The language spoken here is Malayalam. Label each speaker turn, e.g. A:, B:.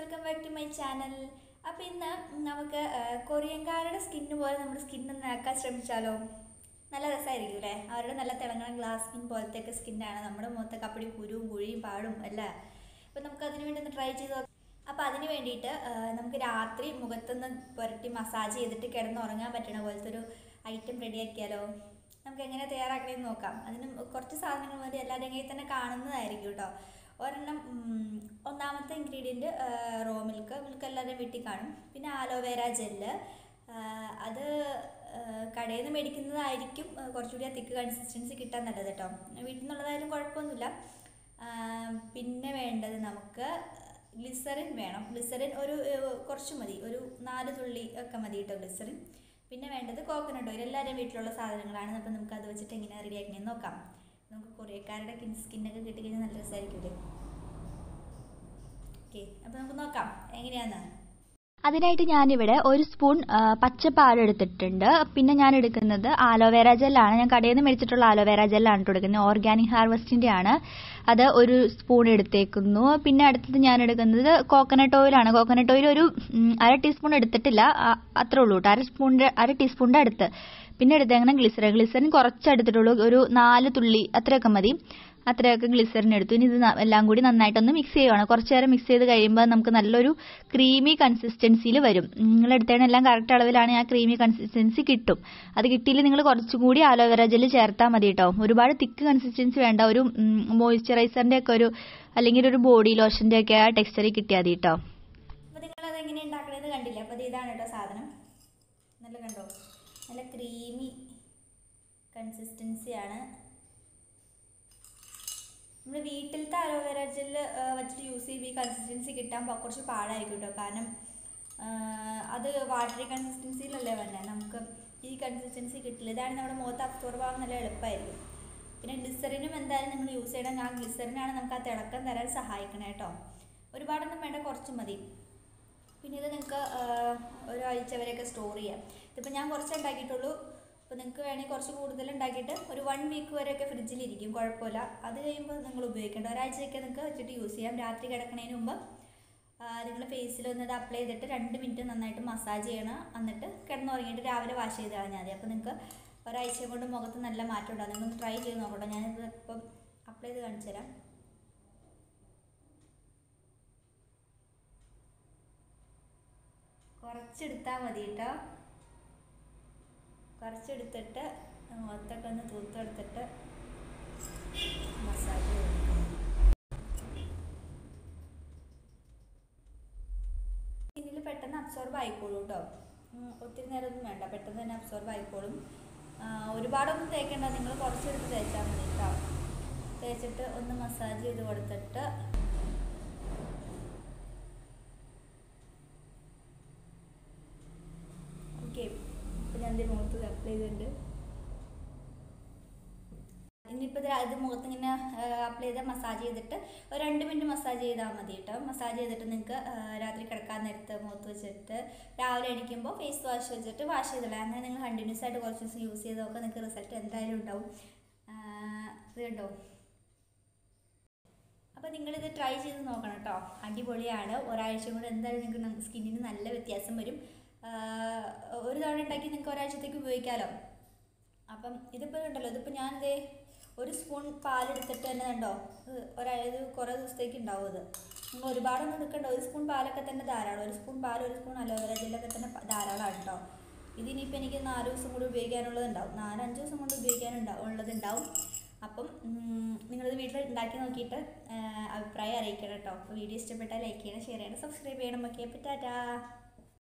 A: welcome back to my channel അപ്പോൾ ഇന്ന് നമുക്ക് ആ, കൊറിയൻകാരുടെ സ്കിന്ന് പോലെ നമ്മുടെ സ്കിന്ന് ആക്കാൻ ശ്രമിച്ചാലോ നല്ല രസമായിരിക്കും അല്ലേ അവരുടെ നല്ല തിളങ്ങണ ഗ്ലാസ് സ്കിൻ പോലത്തെയൊക്കെ സ്കിന്നാണ് നമ്മുടെ മുഖത്തൊക്കെ അപ്പടി കുരുവും കുഴിയും പാടും അല്ല അപ്പോൾ നമുക്ക് അതിന് വേണ്ടി ഒന്ന് ട്രൈ ചെയ്ത് നോക്കാം അപ്പോൾ അതിന് വേണ്ടിയിട്ട് ആ, നമുക്ക് രാത്രി മുഖത്തൊന്ന് പുരട്ടി മസാജ് ചെയ്തിട്ട് കിടന്നുറങ്ങാൻ പറ്റണ പോലത്തെ ഒരു ഐറ്റം റെഡിയാക്കിയാലോ നമുക്ക് എങ്ങനെ തയ്യാറാക്കണമെന്ന് നോക്കാം അതിന് കുറച്ച് സാധനങ്ങൾ മതി എല്ലാവരുടെയും കയ്യിൽ തന്നെ കാണുന്നതായിരിക്കും കേട്ടോ ഒരെണ്ണം ഉം, ഒന്നാമത്തെ ഇൻഗ്രീഡിയൻറ്റ് റോ മിൽക്ക് മിൽക്ക് എല്ലാവരുടെയും വീട്ടിൽ കാണും പിന്നെ ആലോവേര ജെല്ല് അത് ആ, കടയിൽ നിന്ന് മേടിക്കുന്നതായിരിക്കും ആ, കുറച്ചുകൂടി ആ തിക്ക് കൺസിസ്റ്റൻസി കിട്ടാൻ നല്ലത് കേട്ടോ വീട്ടിൽ നിന്നുള്ളതായാലും കുഴപ്പമൊന്നുമില്ല ആ, പിന്നെ വേണ്ടത് നമുക്ക് ഗ്ലിസറിൻ വേണം ഗ്ലിസറിൻ ഒരു ഏഹ്, കുറച്ച് മതി ഒരു നാല് തുള്ളി ഒക്കെ മതി കേട്ടോ ഗ്ലിസറിൻ പിന്നെ വേണ്ടത് കോക്കനട്ട് ഓയിൽ എല്ലാവരുടെയും വീട്ടിലുള്ള സാധനങ്ങളാണ് അപ്പോൾ നമുക്ക് അത് വെച്ചിട്ട് എങ്ങനെ റെഡിയാക്കണമെന്ന് നോക്കാം നമുക്ക് കൊറിയക്കാരുടെ സ്കിന്നൊക്കെ കിട്ടിക്കഴിഞ്ഞാൽ നല്ല രസമായിരിക്കില്ലേ ഓക്കെ അപ്പോൾ നമുക്ക് നോക്കാം എങ്ങനെയാന്ന്
B: അതിനായിട്ട് ഞാനിവിടെ ഒരു സ്പൂൺ ആ, പച്ചപ്പാൽ എടുത്തിട്ടുണ്ട് പിന്നെ ഞാൻ എടുക്കുന്നത് ആലോവേര ജെല്ലാണ് ഞാൻ കടയിൽ നിന്ന് മേടിച്ചിട്ടുള്ള ആലോവേര ജെല്ലാണ് കേട്ടോ എടുക്കുന്നത് ഓർഗാനിക് ഹാർവസ്റ്റിന്റെ ആണ് അത് ഒരു സ്പൂൺ എടുത്തേക്കുന്നു പിന്നെ അടുത്തത് ഞാൻ എടുക്കുന്നത് കോക്കനട്ട് ഓയിലാണ് കോക്കനട്ട് ഓയിൽ ഒരു ഉം, അര ടീസ്പൂൺ എടുത്തിട്ടില്ല ആ, അത്രേ ഉള്ളൂ കേട്ടോ അര സ്പൂണിന്റെ അര ടീസ്പൂണിന്റെ അടുത്ത് പിന്നെ എടുത്തേക്കണം ഗ്ലിസറിൻ ഗ്ലിസറിൻ കുറച്ച് എടുത്തിട്ടുള്ളൂ ഒരു നാല് തുള്ളി അത്രയൊക്കെ മതി അത്രയൊക്കെ ഗ്ലിസറിൻ എടുത്തു ഇനി ഇത് ന- എല്ലാം കൂടി നന്നായിട്ടൊന്ന് മിക്സ് ചെയ്യുവാണ് കുറച്ച് നേരം മിക്സ് ചെയ്ത് കഴിയുമ്പോൾ നമുക്ക് നല്ലൊരു ക്രീമി കൺസിസ്റ്റൻസിയിൽ വരും നിങ്ങൾ എടുത്തേണ എല്ലാം കറക്റ്റ് അളവിലാണ് ആ ക്രീമി കൺസിസ്റ്റൻസി കിട്ടും അത് കിട്ടിയില്ല നിങ്ങൾ കുറച്ചും കൂടി ആലോവേര ജെല്ല് ചേർത്താൽ മതി കേട്ടോ ഒരുപാട് തിക്ക് കൺസിസ്റ്റൻസി വേണ്ട ഒരു മോയ്സ്ചറൈസറിന്റെ ഒക്കെ ഒരു അല്ലെങ്കിൽ ഒരു ബോഡി ലോഷന്റെ ഒക്കെ ആ ടെക്സ്ചറിൽ കിട്ടിയാൽ മതി കേട്ടോ
A: അപ്പോൾ നിങ്ങളത് എങ്ങനെ ഉണ്ടാക്കണമെന്ന് കണ്ടില്ല അപ്പോൾ ഇത് ഇതാണ് കേട്ടോ സാധനം നല്ല കണ്ടോ നല്ല ക്രീമി കൺസിസ്റ്റൻസിയാണ് നമ്മൾ വീട്ടിലത്തെ അലോവേര ജെല്ല് വെച്ചിട്ട് യൂസ് ചെയ്യുമ്പോൾ ഈ കൺസിസ്റ്റൻസി കിട്ടാൻ പ- കുറച്ച് പാടായിരിക്കും കേട്ടോ കാരണം ആ, അത് വാട്ടറി കൺസിസ്റ്റൻസിയിലല്ലേ വന്നത് നമുക്ക് ഈ കൺസിസ്റ്റൻസി കിട്ടില്ല ഇതാണ് നമ്മുടെ മുഖത്ത് അബ്സോർബ് ആവാൻ നല്ല എളുപ്പമായിരിക്കും പിന്നെ ഗ്ലിസറിനും എന്തായാലും നിങ്ങൾ യൂസ് ചെയ്യണം ആ ഗ്ലിസറിനാണ് നമുക്ക് ആ തിളക്കം തരാൻ സഹായിക്കണേ കേട്ടോ ഒരുപാടൊന്നും വേണ്ട കുറച്ച് മതി പിന്നെ ഇത് നിങ്ങൾക്ക് ഒരാഴ്ച വരെയൊക്കെ സ്റ്റോർ ചെയ്യാം ഇതിപ്പോൾ ഞാൻ കുറച്ച് ഉണ്ടാക്കിയിട്ടുള്ളൂ അപ്പോൾ നിങ്ങൾക്ക് വേണമെങ്കിൽ കുറച്ച് കൂടുതൽ ഉണ്ടാക്കിയിട്ട് ഒരു വൺ വീക്ക് വരെയൊക്കെ ഫ്രിഡ്ജിലിരിക്കും കുഴപ്പമില്ല അത് കഴിയുമ്പോൾ നിങ്ങൾ ഉപയോഗിക്കേണ്ട ഒരാഴ്ചയൊക്കെ നിങ്ങൾക്ക് വെച്ചിട്ട് യൂസ് ചെയ്യാം രാത്രി കിടക്കുന്നതിന് മുമ്പ് നിങ്ങൾ ഫേസിൽ ഒന്ന് ഇത് അപ്ലൈ ചെയ്തിട്ട് രണ്ട് മിനിറ്റ് നന്നായിട്ട് മസാജ് ചെയ്യണം എന്നിട്ട് കിടന്നുറങ്ങിയിട്ട് രാവിലെ വാഷ് ചെയ്ത് കളഞ്ഞാൽ മതി അപ്പോൾ നിങ്ങൾക്ക് ഒരാഴ്ച കൊണ്ട് മുഖത്ത് നല്ല മാറ്റം ഉണ്ടാകും നിങ്ങളൊന്ന് ട്രൈ ചെയ്ത് നോക്കട്ടെ ഞാനിത് ഇപ്പം അപ്ലൈ ചെയ്ത് കാണിച്ചു തരാം കുറച്ചെടുത്താൽ മതി കേട്ടോ കുറച്ചെടുത്തിട്ട് മുഖത്തൊക്കെ ഒന്ന് തൂത്തെടുത്തിട്ട് മസാജ് കൊടുക്കണം സ്കിന്നിൽ പെട്ടെന്ന് അബ്സോർബ് ആയിക്കോളും കേട്ടോ ഉം, ഒത്തിരി നേരമൊന്നും വേണ്ട പെട്ടെന്ന് തന്നെ അബ്സോർബ് ആയിക്കോളും ആ, ഒരുപാടൊന്നും തേക്കണ്ട നിങ്ങൾ കുറച്ചെടുത്ത് തേച്ചാൽ മതി കേട്ടോ തേച്ചിട്ട് ഒന്ന് മസാജ് ചെയ്ത് കൊടുത്തിട്ട് ഓക്കെ ഇപ്പം ഞാൻ എൻ്റെ മുഖത്ത് അപ്ലൈ ചെയ്തിട്ടുണ്ട് ഇനിയിപ്പോൾ ഇത് ഇത് മുഖത്ത് ഇങ്ങനെ അപ്ലൈ ചെയ്ത് മസാജ് ചെയ്തിട്ട് ഒരു രണ്ട് മിനിറ്റ് മസാജ് ചെയ്താൽ മതി കേട്ടോ മസാജ് ചെയ്തിട്ട് നിങ്ങൾക്ക് രാത്രി കിടക്കാൻ നേരത്ത് മുഖത്ത് വെച്ചിട്ട് രാവിലെ എണീക്കുമ്പോൾ ഫേസ് വാഷ് വെച്ചിട്ട് വാഷ് ചെയ്തിടാം അങ്ങനെ നിങ്ങൾ കണ്ടിന്യൂസ് ആയിട്ട് കുറച്ച് ദിവസം യൂസ് ചെയ്ത് നോക്കുക നിങ്ങൾക്ക് റിസൾട്ട് എന്തായാലും ഉണ്ടാവും ആ, ഇത് കണ്ടോ അപ്പോൾ നിങ്ങളിത് ട്രൈ ചെയ്ത് നോക്കണം കേട്ടോ അടിപൊളിയാണ് ഒരാഴ്ച കൊണ്ട് എന്തായാലും നിങ്ങൾക്ക് സ്കിന്നിന് നല്ല വ്യത്യാസം വരും ആ, ഒരു തവണ ഉണ്ടാക്കി നിങ്ങൾക്ക് ഒരാഴ്ചത്തേക്ക് ഉപയോഗിക്കാമല്ലോ അപ്പം ഇതിപ്പോൾ ഉണ്ടല്ലോ ഇതിപ്പോൾ ഞാൻ ദേ ഒരു സ്പൂൺ പാലെടുത്തിട്ട് തന്നെ കണ്ടോ ഇത് ഒരാ ഇത് കുറേ ദിവസത്തേക്ക് ഉണ്ടാവും ഇത് നിങ്ങൾ ഒരുപാടൊന്നും എടുക്കണ്ട ഒരു സ്പൂൺ പാലൊക്കെ തന്നെ ധാരാളം ഒരു സ്പൂൺ പാൽ ഒരു സ്പൂൺ അലോവേര ജെല്ലൊക്കെ തന്നെ പ- ധാരാളമാണ് കേട്ടോ ഇതിനിപ്പോൾ എനിക്ക് നാല് ദിവസം കൂടി ഉപയോഗിക്കാനുള്ളതുണ്ടാവും നാലഞ്ച് ദിവസം കൊണ്ട് ഉപയോഗിക്കാനുണ്ടാവും ഉള്ളതുണ്ടാവും അപ്പം ഉം, നിങ്ങളിത് വീട്ടിൽ ഉണ്ടാക്കി നോക്കിയിട്ട് ആ, അഭിപ്രായം അറിയിക്കണം കേട്ടോ അപ്പോൾ വീഡിയോ ഇഷ്ടപ്പെട്ടാൽ ലൈക്ക് ചെയ്യണം ഷെയർ ചെയ്യണം സബ്സ്ക്രൈബ് ചെയ്യണം ഓക്കെ അപ്പോൾ ടാറ്റാ